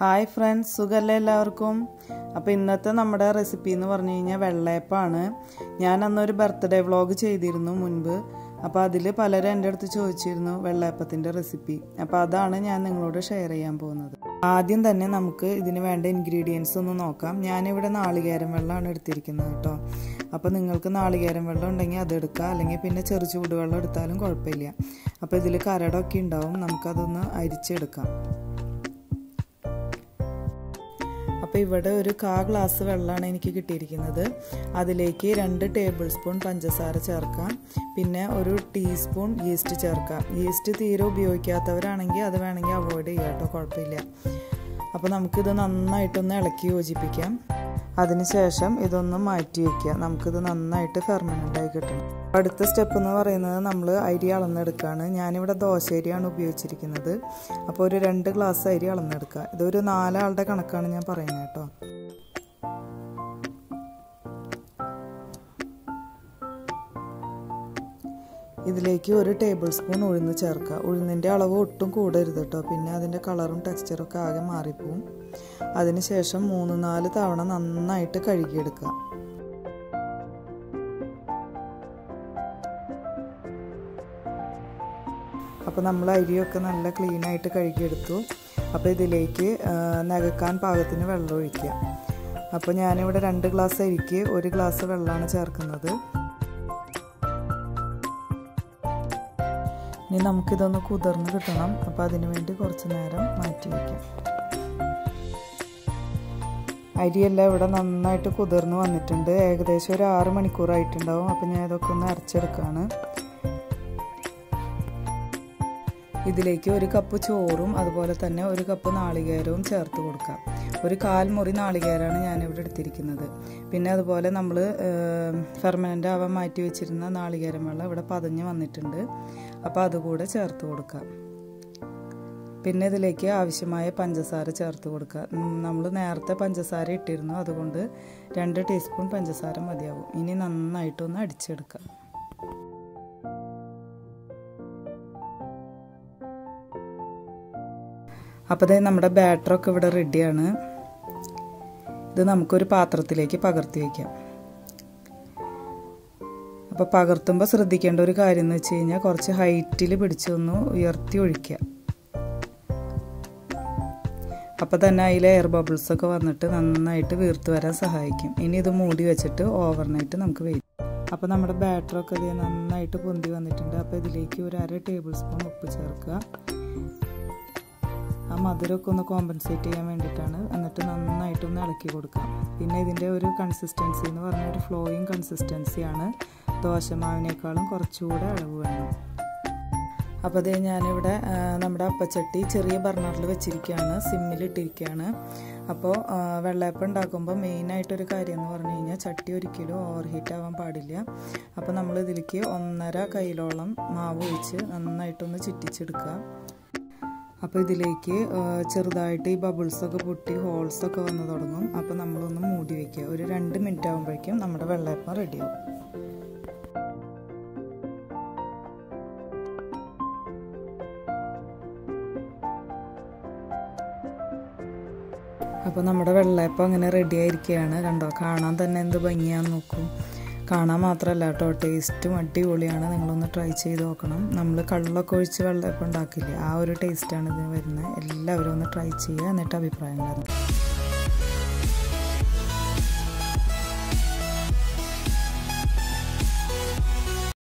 hi friends സുഖമല്ലേ എല്ലാവർക്കും അപ്പോൾ ഇന്നത്തെ നമ്മുടെ റെസിപ്പി എന്ന് പറഞ്ഞു കഴിഞ്ഞാൽ വെള്ളയപ്പമാണ് ഞാൻ അന്നൊരു ബർത്ത്ഡേ വ്ളോഗ് ചെയ്തിരുന്നു മുൻപ് അപ്പോൾ അതിൽ പലരും എൻ്റെ അടുത്ത് ചോദിച്ചിരുന്നു വെള്ളയപ്പത്തിൻ്റെ റെസിപ്പി അപ്പോൾ അതാണ് ഞാൻ നിങ്ങളോട് ഷെയർ ചെയ്യാൻ പോകുന്നത് ആദ്യം തന്നെ നമുക്ക് ഇതിന് വേണ്ട ഇൻഗ്രീഡിയൻസ് ഒന്ന് നോക്കാം ഞാനിവിടെ നാളികേരം വെള്ളമാണ് എടുത്തിരിക്കുന്നത് കേട്ടോ അപ്പോൾ നിങ്ങൾക്ക് നാളികേരം വെള്ളം ഉണ്ടെങ്കിൽ അത് എടുക്കുക അല്ലെങ്കിൽ പിന്നെ ചെറു ചൂടുവെള്ളം എടുത്താലും കുഴപ്പമില്ല അപ്പോൾ ഇതിൽ കരടൊക്കെ ഉണ്ടാവും നമുക്കതൊന്ന് അരിച്ചെടുക്കാം അപ്പോൾ ഇവിടെ ഒരു കാ ഗ്ലാസ് വെള്ളമാണ് എനിക്ക് കിട്ടിയിരിക്കുന്നത് അതിലേക്ക് രണ്ട് ടേബിൾ സ്പൂൺ പഞ്ചസാര ചേർക്കാം പിന്നെ ഒരു ടീസ്പൂൺ ഈസ്റ്റ് ചേർക്കാം ഈസ്റ്റ് തീരെ ഉപയോഗിക്കാത്തവരാണെങ്കിൽ അത് വേണമെങ്കിൽ അവോയ്ഡ് ചെയ്യാം കേട്ടോ കുഴപ്പമില്ല അപ്പോൾ നമുക്കിത് നന്നായിട്ടൊന്ന് ഇളക്കി യോജിപ്പിക്കാം അതിനുശേഷം ഇതൊന്ന് മാറ്റി വയ്ക്കുക നമുക്കിത് നന്നായിട്ട് ഫെർമനൻ്റ് ആയി കിട്ടണം അടുത്ത സ്റ്റെപ്പ് എന്ന് പറയുന്നത് നമ്മൾ അരി അളന്നെടുക്കുകയാണ് ഞാനിവിടെ ദോശയരിയാണ് ഉപയോഗിച്ചിരിക്കുന്നത് അപ്പോൾ ഒരു രണ്ട് ഗ്ലാസ് അരി അളന്നെടുക്കുക ഇതൊരു നാലാളുടെ കണക്കാണ് ഞാൻ പറയുന്നത് കേട്ടോ ഇതിലേക്ക് ഒരു ടേബിൾ സ്പൂൺ ഉഴുന്ന് ചേർക്കുക ഉഴുന്നിൻ്റെ അളവ് ഒട്ടും കൂടരുത് കേട്ടോ പിന്നെ അതിൻ്റെ കളറും ടെക്സ്ചറും ഒക്കെ ആകെ മാറിപ്പോവും അതിനുശേഷം മൂന്ന് നാല് തവണ നന്നായിട്ട് കഴുകിയെടുക്കുക അപ്പോൾ നമ്മൾ അരിയൊക്കെ നല്ല ക്ലീനായിട്ട് കഴുകിയെടുത്തു അപ്പോൾ ഇതിലേക്ക് നകക്കാൻ പാകത്തിന് വെള്ളം ഒഴിക്കുക അപ്പോൾ ഞാനിവിടെ രണ്ട് ഗ്ലാസ് അരിക്ക് ഒരു ഗ്ലാസ് വെള്ളമാണ് ചേർക്കുന്നത് ഇനി നമുക്കിതൊന്ന് കുതിർന്ന് കിട്ടണം അപ്പോൾ അതിനു വേണ്ടി കുറച്ച് നേരം മാറ്റി വയ്ക്കാം അരിയെല്ലാം ഇവിടെ നന്നായിട്ട് കുതിർന്ന് വന്നിട്ടുണ്ട് ഏകദേശം ഒരു ആറ് മണിക്കൂറായിട്ടുണ്ടാവും അപ്പോൾ ഞാൻ ഇതൊക്കെ ഒന്ന് അരച്ചെടുക്കുകയാണ് ഇതിലേക്ക് ഒരു കപ്പ് ചോറും അതുപോലെ തന്നെ ഒരു കപ്പ് നാളികേരവും ചേർത്ത് കൊടുക്കാം ഒരു കാൽ മുറി നാളികേരമാണ് ഞാനിവിടെ എടുത്തിരിക്കുന്നത് പിന്നെ അതുപോലെ നമ്മൾ ഫെർമനൻ്റ് ആവാൻ മാറ്റി വെച്ചിരുന്ന നാളികേരം വെള്ളം ഇവിടെ പതഞ്ഞ് വന്നിട്ടുണ്ട് അപ്പോൾ അതുകൂടെ ചേർത്ത് കൊടുക്കാം പിന്നെ ഇതിലേക്ക് ആവശ്യമായ പഞ്ചസാര ചേർത്ത് കൊടുക്കുക നമ്മൾ നേരത്തെ പഞ്ചസാര ഇട്ടിരുന്നു അതുകൊണ്ട് രണ്ട് ടീസ്പൂൺ പഞ്ചസാര മതിയാവും ഇനി നന്നായിട്ടൊന്ന് അടിച്ചെടുക്കാം അപ്പോൾ ദേ നമ്മുടെ ബാറ്ററൊക്കെ ഇവിടെ റെഡിയാണ് ഇത് നമുക്കൊരു പാത്രത്തിലേക്ക് പകർത്തി വയ്ക്കാം അപ്പോൾ പകർത്തുമ്പോൾ ശ്രദ്ധിക്കേണ്ട ഒരു കാര്യം എന്ന് വെച്ച് കഴിഞ്ഞാൽ കുറച്ച് ഹൈറ്റിൽ പിടിച്ചൊന്ന് ഉയർത്തി ഒഴിക്കുക അപ്പോൾ തന്നെ അതിൽ എയർ ബബിൾസ് ഒക്കെ വന്നിട്ട് നന്നായിട്ട് വീർത്ത് വരാൻ സഹായിക്കും ഇനി ഇത് മൂടി വെച്ചിട്ട് ഓവർനൈറ്റ് നമുക്ക് വെയിറ്റ് അപ്പോൾ നമ്മുടെ ബാറ്ററൊക്കെ ഇത് നന്നായിട്ട് പൊന്തി വന്നിട്ടുണ്ട് അപ്പോൾ ഇതിലേക്ക് ഒരു അര ടേബിൾ സ്പൂൺ ഉപ്പ് ചേർക്കുക ആ മധുരമൊക്കെ ഒന്ന് കോമ്പൻസേറ്റ് ചെയ്യാൻ വേണ്ടിയിട്ടാണ് എന്നിട്ട് നന്നായിട്ടൊന്ന് ഇളക്കി കൊടുക്കാം പിന്നെ ഇതിൻ്റെ ഒരു കൺസിസ്റ്റൻസി എന്ന് പറഞ്ഞാൽ ഒരു ഫ്ലോയിങ് കൺസിസ്റ്റൻസിയാണ് ദോശമാവിനേക്കാളും കുറച്ചുകൂടെ അളവ് വേണം അപ്പോൾ അതേ ഞാനിവിടെ നമ്മുടെ അപ്പച്ചട്ടി ചെറിയ ബർണറിൽ വെച്ചിരിക്കുകയാണ് സിമ്മിലിട്ടിരിക്കുകയാണ് അപ്പോൾ വെള്ളയപ്പം ഉണ്ടാക്കുമ്പോൾ മെയിനായിട്ടൊരു കാര്യം എന്ന് പറഞ്ഞു കഴിഞ്ഞാൽ ചട്ടി ഒരിക്കലും ഓവർ ഹീറ്റ് ആവാൻ പാടില്ല അപ്പോൾ നമ്മൾ ഇതിലേക്ക് ഒന്നര കയ്യിലോളം മാവ് ഒഴിച്ച് നന്നായിട്ടൊന്ന് ചുറ്റിച്ചെടുക്കുക അപ്പോൾ ഇതിലേക്ക് ചെറുതായിട്ട് ഈ ബബിൾസൊക്കെ പൊട്ടി ഹോൾസൊക്കെ വന്ന് തുടങ്ങും അപ്പോൾ നമ്മളൊന്ന് മൂടി വയ്ക്കുക ഒരു രണ്ട് മിനിറ്റ് ആകുമ്പോഴേക്കും നമ്മുടെ വെള്ളയപ്പം റെഡിയാവും അപ്പോൾ നമ്മുടെ വെള്ളയപ്പം അങ്ങനെ റെഡി ആയിരിക്കുകയാണ് കണ്ടോ കാണാൻ തന്നെ എന്ത് ഭംഗിയാന്ന് നോക്കൂ കാണാൻ മാത്രമല്ല കേട്ടോ ടേസ്റ്റും അടിപൊളിയാണ് നിങ്ങളൊന്ന് ട്രൈ ചെയ്ത് നോക്കണം നമ്മൾ കള്ളൊക്കെ ഒഴിച്ച് വെള്ളയപ്പം ഉണ്ടാക്കില്ലേ ആ ഒരു ടേസ്റ്റാണ് ഇതിന് വരുന്നത് എല്ലാവരും ഒന്ന് ട്രൈ ചെയ്യുക എന്നിട്ട് അഭിപ്രായം തരണം